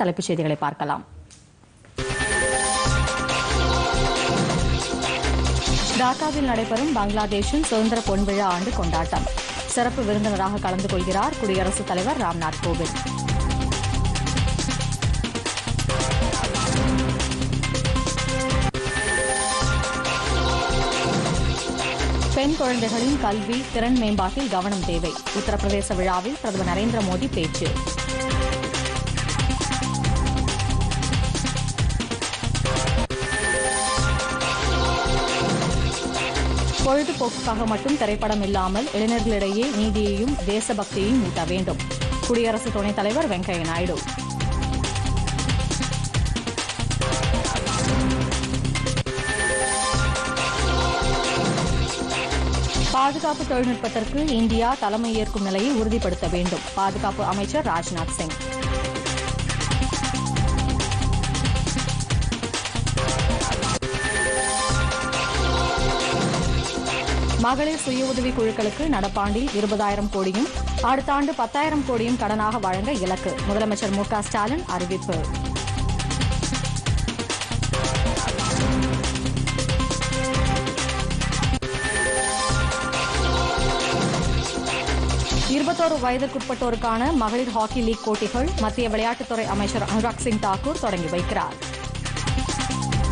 தலைப்புச் செய்திகளை பார்க்கலாம் டாக்காவில் நடைபெறும் பங்களாதேஷின் சுதந்திர பொன்விழா ஆண்டு கொண்டாட்டம் சிறப்பு விருந்தினராக கலந்து கொள்கிறார் குடியரசுத் தலைவர் ராம்நாத் கோவிந்த் பெண் குழந்தைகளின் கல்வி திறன் மேம்பாட்டில் கவனம் தேவை உத்தரப்பிரதேச விழாவில் பிரதமர் நரேந்திர மோடி பேச்சு பொழுதுபோக்குக்காக மட்டும் திரைப்படம் இல்லாமல் இளைஞர்களிடையே நீதியையும் தேசபக்தியையும் ஊட்ட வேண்டும் குடியரசு துணைத் தலைவர் வெங்கையா நாயுடு பாதுகாப்பு தொழில்நுட்பத்திற்கு இந்தியா தலைமையேற்கும் நிலையை உறுதிப்படுத்த வேண்டும் பாதுகாப்பு அமைச்சர் ராஜ்நாத் சிங் மகளிர் சுய உதவி குழுக்களுக்கு நடப்பாண்டில் இருபதாயிரம் கோடியும் அடுத்த ஆண்டு பத்தாயிரம் கோடியும் கடனாக வழங்க இலக்கு முதலமைச்சர் மு க ஸ்டாலின் அறிவிப்பு இருபத்தோரு வயதிற்குட்பட்டோருக்கான மகளிர் ஹாக்கி லீக் போட்டிகள் மத்திய விளையாட்டுத்துறை அமைச்சர் அனுராக் சிங் தாக்கூர் தொடங்கி வைக்கிறார்